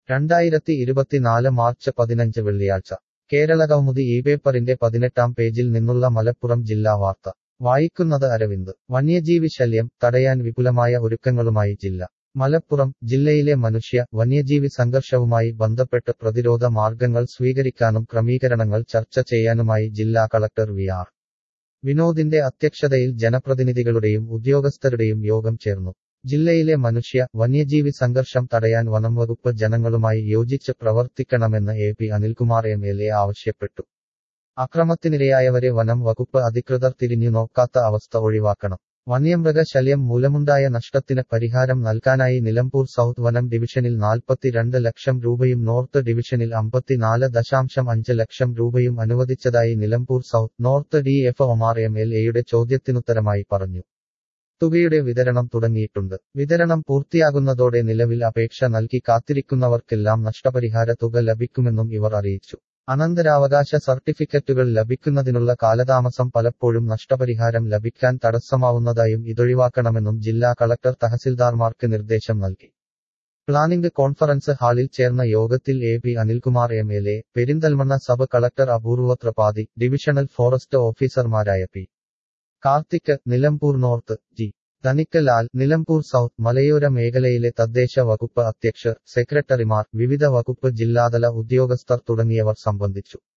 രണ്ടായിരത്തി ഇരുപത്തിനാല് മാർച്ച് പതിനഞ്ച് വെള്ളിയാഴ്ച കേരള കൗമുദി ഈ പേപ്പറിന്റെ പതിനെട്ടാം പേജിൽ നിന്നുള്ള മലപ്പുറം ജില്ലാ വാർത്ത വായിക്കുന്നത് അരവിന്ദ് വന്യജീവി ശല്യം തടയാൻ വിപുലമായ ഒരുക്കങ്ങളുമായി ജില്ല മലപ്പുറം ജില്ലയിലെ മനുഷ്യ വന്യജീവി സംഘർഷവുമായി ബന്ധപ്പെട്ട് പ്രതിരോധ മാർഗങ്ങൾ സ്വീകരിക്കാനും ക്രമീകരണങ്ങൾ ചർച്ച ചെയ്യാനുമായി ജില്ലാ കളക്ടർ വി ആർ വിനോദിന്റെ അധ്യക്ഷതയിൽ ജനപ്രതിനിധികളുടെയും ഉദ്യോഗസ്ഥരുടെയും യോഗം ചേർന്നു ജില്ലയിലെ മനുഷ്യ വന്യജീവി സംഘർഷം തടയാൻ വനം വകുപ്പ് ജനങ്ങളുമായി യോജിച്ച് പ്രവർത്തിക്കണമെന്ന് A P Anilkumar M L A ആവശ്യപ്പെട്ടു അക്രമത്തിനിരയായവരെ വനം വകുപ്പ് അധികൃതർ തിരിഞ്ഞു നോക്കാത്ത അവസ്ഥ ഒഴിവാക്കണം വന്യമൃഗ ശല്യം മൂലമുണ്ടായ നഷ്ടത്തിന് പരിഹാരം നൽകാനായി നിലമ്പൂർ സൗത്ത് വനം ഡിവിഷനിൽ നാൽപ്പത്തിരണ്ട് ലക്ഷം രൂപയും നോർത്ത് ഡിവിഷനിൽ അമ്പത്തിനാല് ദശാംശം അഞ്ച് ലക്ഷം രൂപയും അനുവദിച്ചതായി Nilambur south north D F ഒമാർ എം എൽ എയുടെ ചോദ്യത്തിനുത്തരമായി പറഞ്ഞു തുകയുടെ വിതരണം തുടങ്ങിയിട്ടുണ്ട് വിതരണം പൂർത്തിയാകുന്നതോടെ നിലവിൽ അപേക്ഷ നൽകി കാത്തിരിക്കുന്നവർക്കെല്ലാം നഷ്ടപരിഹാര തുക ലഭിക്കുമെന്നും ഇവർ അറിയിച്ചു അനന്തരാവകാശ സർട്ടിഫിക്കറ്റുകൾ ലഭിക്കുന്നതിനുള്ള കാലതാമസം പലപ്പോഴും നഷ്ടപരിഹാരം ലഭിക്കാൻ തടസ്സമാവുന്നതായും ഇതൊഴിവാക്കണമെന്നും ജില്ലാ കളക്ടർ തഹസിൽദാർമാർക്ക് നിർദ്ദേശം നൽകി പ്ലാനിംഗ് കോൺഫറൻസ് ഹാളിൽ ചേർന്ന യോഗത്തിൽ A P Anilkumar M L A Perinthalmanna sub collector Apoorva Tripathi divisional forest ഓഫീസർമാരായ P Karthik Nilambur north G Dhanikkalal Nilambur south മലയോര മേഖലയിലെ തദ്ദേശ വകുപ്പ് അധ്യക്ഷർ സെക്രട്ടറിമാർ വിവിധ വകുപ്പ് ജില്ലാതല ഉദ്യോഗസ്ഥർ തുടങ്ങിയവർ സംബന്ധിച്ചു